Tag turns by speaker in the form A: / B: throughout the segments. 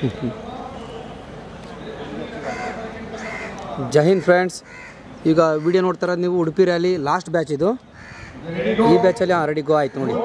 A: ಜೈ Hind friends ಈಗ video ನೋಡ್ತಾರ ನೀವು ಉಡುಪಿ ರ್ಯಾಲಿ ಲಾಸ್ಟ್ ಬ್ಯಾಚ್ ಇದು ಈ ಬ್ಯಾಚಲ್ಲಿ ಹಾಂ ರೆಡಿ ಗೋ ಆಯ್ತು ನೋಡಿ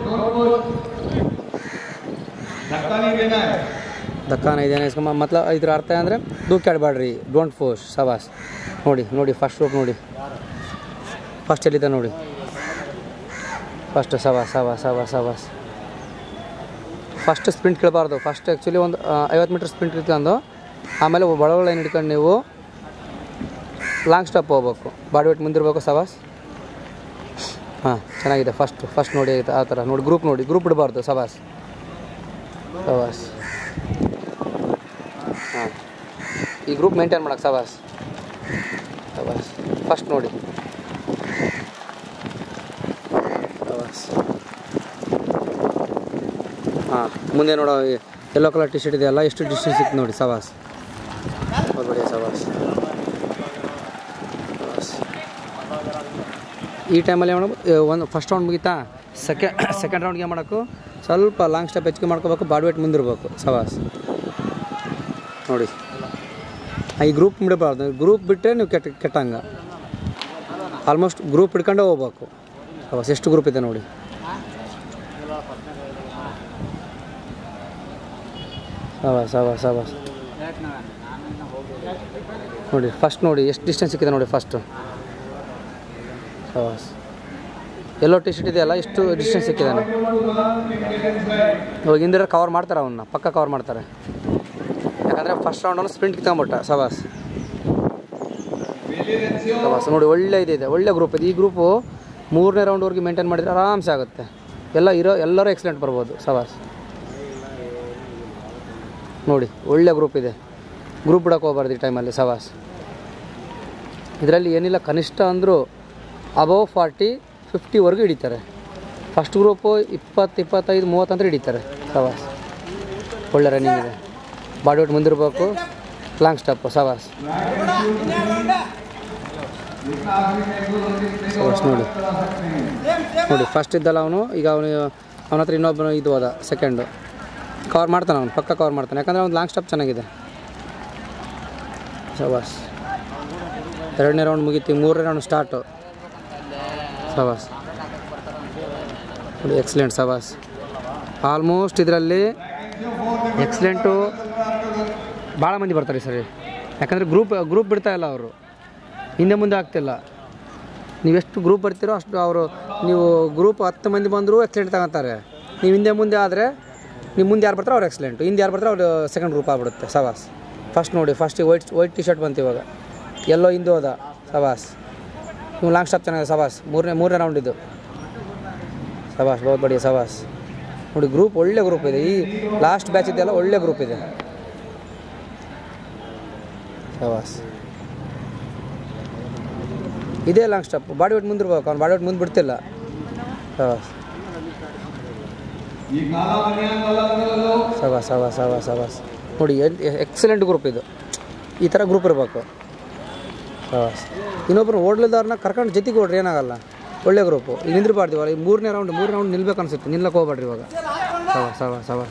A: ದಕ್ಕಾನ ಇದೇನೆ ಇಸ್ಕೊಂಬ ಮತ್ಲ ಇದ್ರ ಅರ್ಥ ಅಂದರೆ ದೂಕ್ಯಾಡಬೇಡ್ರಿ ಡೋಂಟ್ ಫೋರ್ಸ್ ಸವಾಸ್ ನೋಡಿ ನೋಡಿ ಫಸ್ಟ್ ರೂಪ್ ನೋಡಿ ಫಸ್ಟ್ ಎಲ್ಲಿದೆ ನೋಡಿ ಫಸ್ಟ್ ಸವಾಸ್ ಸವಾಸ್ ಸವಾಸ್ ಸವಾಸ್ ಫಸ್ಟ್ ಸ್ಪ್ರಿಂಟ್ ಕೇಳಬಾರ್ದು ಫಸ್ಟ್ ಆ್ಯಕ್ಚುಲಿ ಒಂದು ಐವತ್ತು ಮೀಟ್ರ್ ಸ್ಪ್ರಿಂಟ್ ಇಟ್ಕೊಂಡು ಆಮೇಲೆ ಒಳ ಒಳ ಏನು ಹಿಡ್ಕೊಂಡು ನೀವು ಲಾಂಗ್ ಸ್ಟಾಪ್ ಹೋಗ್ಬೇಕು ಬಾಡಿ ವೇಟ್ ಮುಂದಿರ್ಬೇಕು ಸವಾಸ್ ಹಾಂ ಚೆನ್ನಾಗಿದೆ ಫಸ್ಟ್ ಫಸ್ಟ್ ನೋಡಿ ಆಯ್ತು ಆ ಥರ ನೋಡಿ ಗ್ರೂಪ್ ನೋಡಿ ಗ್ರೂಪ್ ಇಡಬಾರ್ದು ಸವಾಸ್ ಸವಾಸ್ ಹಾಂ ಈ ಗ್ರೂಪ್ ಮೇಂಟೈನ್ ಮಾಡಕ್ಕೆ ಸವಾಸ್ ಸವಾಸ್ ಫಸ್ಟ್ ನೋಡಿ ಸವಾಸ್ ಹಾಂ ಮುಂದೆ ನೋಡೋ ಯೆಲ್ಲೋ ಕಲರ್ ಟಿ ಶರ್ಟ್ ಇದೆಯಲ್ಲ ಎಷ್ಟು ಡಿಸ್ಟೆನ್ಸ್ ಸಿಕ್ತು ನೋಡಿ ಸವಾಸ್ ಹೊರಗಡೆ ಸವಾಸ್ ಸವಾಸ್. ಈ ಟೈಮಲ್ಲಿ ಏನು ಮಾಡೋದು ಒಂದು ಫಸ್ಟ್ ರೌಂಡ್ ಮುಗೀತಾ ಸೆಕೆ ಸೆಕೆಂಡ್ ರೌಂಡ್ಗೆ ಏನು ಮಾಡೋಕ್ಕೂ ಸ್ವಲ್ಪ ಲಾಂಗ್ ಸ್ಟೆಪ್ ಹೆಚ್ಚಿಗೆ ಮಾಡ್ಕೋಬೇಕು ಬಾಡಿ ವೇಟ್ ಮುಂದಿರ್ಬೇಕು ಸವಾಸ್ ನೋಡಿ ಆ, ಈ ಗ್ರೂಪ್ ಬಿಡಬಾರ್ದು ಗ್ರೂಪ್ ಬಿಟ್ಟರೆ ನೀವು ಕೆಟ್ಟ ಕೆಟ್ಟಂಗ ಆಲ್ಮೋಸ್ಟ್ ಗ್ರೂಪ್ ಹಿಡ್ಕೊಂಡೇ ಹೋಗ್ಬೇಕು ಸವಾಸ್ ಎಷ್ಟು ಗ್ರೂಪ್ ಇದೆ ನೋಡಿ ಸವಾಸ್ ಸವಾಸ್ ಸವಾಸ್ ನೋಡಿ ಫಸ್ಟ್ ನೋಡಿ ಎಷ್ಟು ಡಿಸ್ಟೆನ್ಸ್ ಸಿಕ್ಕಿದೆ ನೋಡಿ ಫಸ್ಟು ಸವಾಸ್ ಎಲ್ಲೋ ಟಿ ಶರ್ಟ್ ಇದೆಯಲ್ಲ ಎಷ್ಟು ಡಿಸ್ಟೆನ್ಸ್ ಸಿಕ್ಕಿದ್ದಾನೆ ಇವಾಗ ಹಿಂದಿರ ಕವರ್ ಮಾಡ್ತಾರೆ ಅವನ್ನ ಪಕ್ಕ ಕವರ್ ಮಾಡ್ತಾರೆ ಯಾಕಂದರೆ ಫಸ್ಟ್ ರೌಂಡನ್ನು ಸ್ಪ್ರಿಂಟ್ ಕಿತ್ಕೊಂಬಿಟ್ಟ ಸವಾಸ್ ಸವಾಸ್ ನೋಡಿ ಒಳ್ಳೆ ಇದಿದೆ ಒಳ್ಳೆ ಗ್ರೂಪ್ ಇದೆ ಈ ಗ್ರೂಪು ಮೂರನೇ ರೌಂಡ್ವರೆಗೆ ಮೇಂಟೈನ್ ಮಾಡಿದರೆ ಆರಾಮ್ಸೆ ಆಗುತ್ತೆ ಎಲ್ಲ ಇರೋ ಎಲ್ಲರೂ ಎಕ್ಸಲೆಂಟ್ ಬರ್ಬೋದು ಸವಾಸ್ ನೋಡಿ ಒಳ್ಳೆ ಗ್ರೂಪ್ ಇದೆ ಗ್ರೂಪ್ ಬಿಡೋಕೆ ಹೋಗ್ಬಾರ್ದು ಈ ಟೈಮಲ್ಲಿ ಸವಾಸ್ ಇದರಲ್ಲಿ ಏನಿಲ್ಲ ಕನಿಷ್ಠ ಅಂದರೂ ಅಬವ್ ಫಾರ್ಟಿ ಫಿಫ್ಟಿವರೆಗೂ ಹಿಡಿತಾರೆ ಫಸ್ಟ್ ಗ್ರೂಪು ಇಪ್ಪತ್ತು ಇಪ್ಪತ್ತೈದು ಮೂವತ್ತು ಅಂತ ಹಿಡಿತಾರೆ ಸವಾಸ್ ಒಳ್ಳೆ ರನ್ನಿಂಗ್ ಇದೆ ಬಾಡಿ ವೇಟ್ ಮುಂದಿರಬೇಕು ಲಾಂಗ್ ಸ್ಟೆಪ್ಪು ಸವಾಸ್ ಸವಾಸ್ ನೋಡಿ ನೋಡಿ ಫಸ್ಟ್ ಇದ್ದಲ್ಲ ಅವನು ಈಗ ಅವನು ಅವನ ಹತ್ರ ಇನ್ನೊಬ್ಬನು ಇದು ಹೋದ ಸೆಕೆಂಡು ಕವರ್ ಮಾಡ್ತಾನೆ ಅವನು ಪಕ್ಕ ಕವರ್ ಮಾಡ್ತಾನೆ ಯಾಕಂದರೆ ಅವ್ನು ಲಾಂಗ್ ಸ್ಟೆಪ್ ಚೆನ್ನಾಗಿದೆ ಸವಾಸ್ ಎರಡನೇ ರೌಂಡ್ ಮುಗೀತಿ ಮೂರನೇ ರೌಂಡ್ ಸ್ಟಾರ್ಟು ಸವಾಸ್ ನೋಡಿ ಎಕ್ಸಲೆಂಟ್ ಸವಾಸ್ ಆಲ್ಮೋಸ್ಟ್ ಇದರಲ್ಲಿ ಎಕ್ಸಲೆಂಟು ಭಾಳ ಮಂದಿ ಬರ್ತಾರೆ ಸರಿ ಯಾಕಂದರೆ ಗ್ರೂಪ್ ಗ್ರೂಪ್ ಬಿಡ್ತಾ ಇಲ್ಲ ಅವರು ಹಿಂದೆ ಮುಂದೆ ಆಗ್ತಿಲ್ಲ ನೀವೆಷ್ಟು ಗ್ರೂಪ್ ಬರ್ತೀರೋ ಅಷ್ಟು ಅವರು ನೀವು ಗ್ರೂಪ್ ಹತ್ತು ಮಂದಿ ಬಂದರೂ ಎಕ್ಸಲೆಂಟ್ ತಗೊತಾರೆ ನೀವು ಹಿಂದೆ ಮುಂದೆ ಆದರೆ ನೀವು ಮುಂದೆ ಯಾರು ಬರ್ತಾರೆ ಅವ್ರು ಎಕ್ಸಲೆಂಟು ಹಿಂದೆ ಯಾರು ಬರ್ತಾರೆ ಅವ್ರು ಸೆಕೆಂಡ್ ಗ್ರೂಪ್ ಆಗ್ಬಿಡುತ್ತೆ ಸವಾಸ್ ಫಸ್ಟ್ ನೋಡಿ ಫಸ್ಟಿಗೆ ವೈಟ್ ವೈಟ್ ಟಿ ಶರ್ಟ್ ಬಂತು ಇವಾಗ ಎಲ್ಲೋ ಹಿಂದೆ ಹೋದ ಸವಾಸ್ ನೀವು ಲಾಂಗ್ ಸ್ಟಾಪ್ ಚೆನ್ನಾಗಿದೆ ಸವಾಸ್ ಮೂರನೇ ಮೂರನೇ ರೌಂಡ್ ಇದು ಸವಾಸ್ ಬಹುತ್ ಬಡಿಯ ಸವಾಸ್ ನೋಡಿ ಗ್ರೂಪ್ ಒಳ್ಳೆ ಗ್ರೂಪ್ ಇದೆ ಈ ಲಾಸ್ಟ್ ಬ್ಯಾಚ್ ಇದೆಯಲ್ಲ ಒಳ್ಳೆ ಗ್ರೂಪ್ ಇದೆ ಸವಾಸ್ ಇದೇ ಲಾಂಗ್ ಸ್ಟಾಪ್ ಬಾಡಿ ವೇಟ್ ಮುಂದಿರ್ಬೇಕು ಅವ್ನು ಬಾಡಿ ವೇಟ್ ಮುಂದೆ ಬಿಡ್ತಿಲ್ಲ ಸವಾಸ್ ಸವಾಸ್ ಸವಾಸ್ ಸವಾಸ್ ಸವಾಸ್ ನೋಡಿ ಎಕ್ಸಲೆಂಟ್ ಗ್ರೂಪ್ ಇದು ಈ ಥರ ಗ್ರೂಪ್ ಇರಬೇಕು ಸವಾಸ್ ಇನ್ನೊಬ್ಬರು ಓಡ್ಲಿದಾರನ್ನ ಕರ್ಕೊಂಡು ಜೊತೆಗೆ ಓಡ್ರಿ ಏನಾಗಲ್ಲ ಒಳ್ಳೆ ಗ್ರೂಪು ಈಗ ನಿಂದಿರಬಾರ್ದು ಇವಾಗ ಈ ಮೂರನೇ ರೌಂಡ್ ಮೂರನೇ ರೌಂಡ್ ನಿಲ್ಬೇಕು ಅನ್ಸುತ್ತೆ ನಿಲ್ಲಕ್ಕೆ ಹೋಗ್ಬೇಡ್ರಿ ಇವಾಗ ಸವಾಸ್ ಸವಾಸ್ ಸವಾಸ್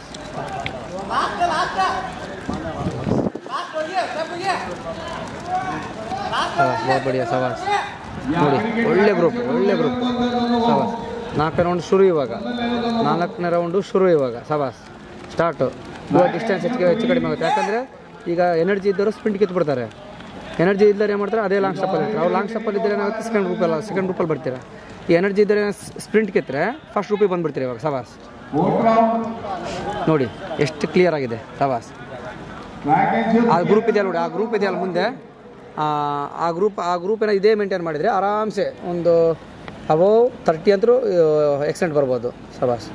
A: ಸವಾಸ್ ಬಹುತ್ ಬಡಿಯ ಸವಾಸ್ ನೋಡಿ ಒಳ್ಳೆ ಗ್ರೂಪ್ ಒಳ್ಳೆ ಗ್ರೂಪ್ ಸವಾಸ್ ನಾಲ್ಕನೇ ರೌಂಡ್ ಶುರು ಇವಾಗ ನಾಲ್ಕನೇ ರೌಂಡು ಶುರು ಇವಾಗ ಸವಾಸ್ ಸ್ಟಾರ್ಟು ಇವಾಗ ಡಿಸ್ಟೆನ್ಸ್ ಹೆಚ್ಚಿಗೆ ಹೆಚ್ಚು ಕಡಿಮೆ ಆಗುತ್ತೆ ಯಾಕಂದರೆ ಈಗ ಎನರ್ಜಿ ಇದ್ದವರು ಸ್ಪ್ರಿಂಟ್ ಕಿತ್ಬಿಡ್ತಾರೆ ಎನರ್ಜಿ ಇದ್ದರೆ ಏನು ಮಾಡ್ತಾರೆ ಅದೇ ಲಾಂಗ್ ಸ್ಟೆಪ್ಪಲ್ಲಿ ಇರ್ತಾರೆ ಅವ್ರು ಲಾಂಗ್ ಸ್ಟೆಪ್ಪಲ್ಲಿ ಇದ್ದರೆ ಏನಾಗುತ್ತೆ ಸೆಕೆಂಡ್ ಗ್ರೂಪಲ್ಲ ಸೆಕೆಂಡ್ ಗ್ರೂಪಲ್ಲಿ ಬರ್ತೀರಾ ಈ ಎನರ್ಜಿ ಇದ್ದರೆ ಸ್ಪ್ರಿಂಟ್ ಕಿತ್ತರೆ ಫಸ್ಟ್ ಗ್ರೂಪಿಗೆ ಬಂದುಬಿಡ್ತೀರಿ ಇವಾಗ ಸವಾಸ್ ನೋಡಿ ಎಷ್ಟು ಕ್ಲಿಯರ್ ಆಗಿದೆ ಸವಾಸ್ ಆ ಗ್ರೂಪ್ ಇದೆಯಲ್ಲ ನೋಡಿ ಆ ಗ್ರೂಪ್ ಇದೆಯಲ್ಲ ಮುಂದೆ ಆ, ಆ ಗ್ರೂಪ್ ಆ ಗ್ರೂಪಿನ ಇದೇ ಮೇಂಟೈನ್ ಮಾಡಿದರೆ ಆರಾಮ್ಸೆ ಒಂದು ಅಬೌವ್ ತರ್ಟಿ ಅಂತರೂ ಎಕ್ಸೆಂಟ್ ಬರ್ಬೋದು ಸವಾಸ್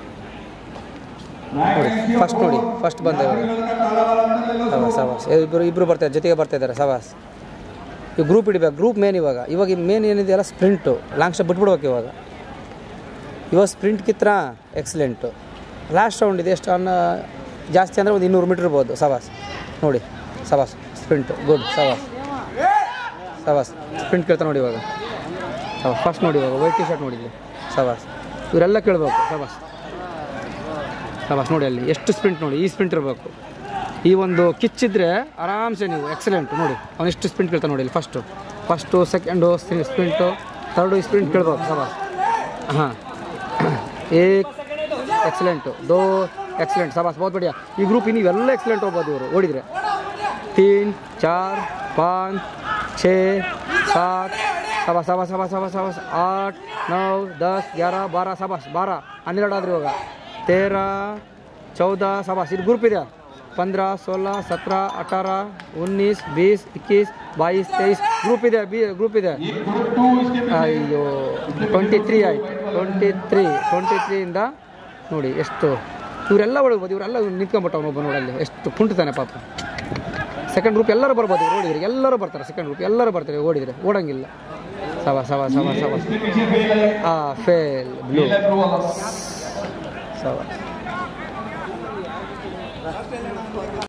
A: ನೋಡಿ ಫಸ್ಟ್ ನೋಡಿ ಫಸ್ಟ್ ಬಂದ ಇವಾಗ ಸವಾಸ್ ಸವಾಸ್ ಇಬ್ಬರು ಇಬ್ಬರು ಬರ್ತಾರೆ ಜೊತೆಗೆ ಬರ್ತಾ ಇದ್ದಾರೆ ಸವಾಸ್ ಈ ಗ್ರೂಪ್ ಇಡಬೇಕು ಗ್ರೂಪ್ ಮೇನ್ ಇವಾಗ ಇವಾಗ ಮೇನ್ ಏನಿದೆಯಲ್ಲ ಸ್ಪ್ರಿಂಟು ಲಾಂಗ್ ಸ್ಟೆಪ್ ಬಿಟ್ಬಿಡ್ಬೇಕು ಇವಾಗ ಇವಾಗ ಸ್ಪ್ರಿಂಟ್ ಕಿತ್ರ ಎಕ್ಸಲೆಂಟು ಲಾಸ್ಟ್ ರೌಂಡ್ ಇದೆ ಎಷ್ಟು ಅನ್ನ ಜಾಸ್ತಿ ಅಂದರೆ ಒಂದು ಇನ್ನೂರು ಮೀಟ್ರ್ ಇರ್ಬೋದು ಸವಾಸ್ ನೋಡಿ ಸವಾಸ್ ಸ್ಪ್ರಿಂಟು ಗುಡ್ ಸವಾಸ್ ಸವಾಸ್ ಸ್ಪ್ರಿಂಟ್ ಕೇಳ್ತಾ ನೋಡಿ ಇವಾಗ ಸವಾಸ್ ಫಸ್ಟ್ ನೋಡಿ ಇವಾಗ ವೈಟ್ ಟಿ ಶರ್ಟ್ ನೋಡಿದ್ವಿ ಸವಾಸ್ ಇವರೆಲ್ಲ ಕೇಳಬೇಕು ಸವಾಸ್ ಸವಾಸ್ ನೋಡಿ ಅಲ್ಲಿ ಎಷ್ಟು ಸ್ಪ್ರಿಂಟ್ ನೋಡಿ ಈ ಸ್ಪ್ರಿಂಟ್ ಇರಬೇಕು ಈ ಒಂದು ಕಿಚ್ಚಿದ್ರೆ ಆರಾಮ್ಸೆ ನೀವು ಎಕ್ಸಲೆಂಟ್ ನೋಡಿ ಅವನಿಷ್ಟು ಸ್ಪ್ರಿಂಟ್ ಕೇಳ್ತಾನೆ ನೋಡಿ ಇಲ್ಲಿ first first second sprint third sprint ಕೇಳ್ಬೋದು ಸಬಾ ಹಾಂ ಏಕ್ ಎಕ್ಸಲೆಂಟು ದೋ ಎಕ್ಸಲೆಂಟ್ ಸಬಾಸ್ ಬಹುತ್ ಬಡಿಯಾ ಈ ಗ್ರೂಪ್ ನೀವೆಲ್ಲ ಎಕ್ಸಲೆಂಟ್ ಹೋಗ್ಬೋದು ಇವರು ಓಡಿದ್ರೆ ತೀನ್ ಚಾರ್ ಪಾಂಚ್ ಛೇ ಸಾತ್ ಸಬಾಸ್ ಸಬಾಸ್ ಸಬಾಸ್ ಸಬಾಸ್ ಸಬಾಸ್ ಆಟ್ ನೌ ದಸ್ ಗ್ಯಾರ ಬಾರ ಸಬಾಸ್ ಬಾರ ಹನ್ನೆರಡು ಆದ್ರಿ ಇವಾಗ ತೇರ ಚೌದ ಸಬಾಸ್ ಇದು ಗ್ರೂಪ್ ಇದೆ पंद्रह सोलह सत्रह अठारह उन्नीस बीस इक्कीस बाईस तेईस ग्रुप ಇದೆ ಬಿ ಗ್ರೂಪ್ ಇದೆ ಅಯ್ಯೋ ಟ್ವೆಂಟಿ ತ್ರೀ ಆಯ್ತು ಟ್ವೆಂಟಿ ತ್ರೀ ಟ್ವೆಂಟಿ ತ್ರೀಯಿಂದ ನೋಡಿ ಎಷ್ಟು ಇವರೆಲ್ಲ ಒಳಗ್ಬೋದು ಇವರೆಲ್ಲ ನಿಂತ್ಕೊಂಡ್ಬಿಟ್ಟವನು ಒಬ್ಬ ನೋಡಲ್ಲಿ ಎಷ್ಟು ಕುಂಟ್ತಾನೆ ಪಾಪ ಸೆಕೆಂಡ್ ಗ್ರೂಪ್ ಎಲ್ಲರೂ ಬರ್ಬೋದು ಇವ್ರು ಓಡಿದ್ರೆ ಎಲ್ಲರೂ ಬರ್ತಾರೆ ಸೆಕೆಂಡ್ ಗ್ರೂಪ್ ಎಲ್ಲರೂ ಬರ್ತಾರೆ ಓಡಿದ್ರೆ ಓಡಂಗಿಲ್ಲ ಸವ ಸವ ಸವ ಸವ ಆ ಫೇಲ್ ಬ್ಲೂ ಸವ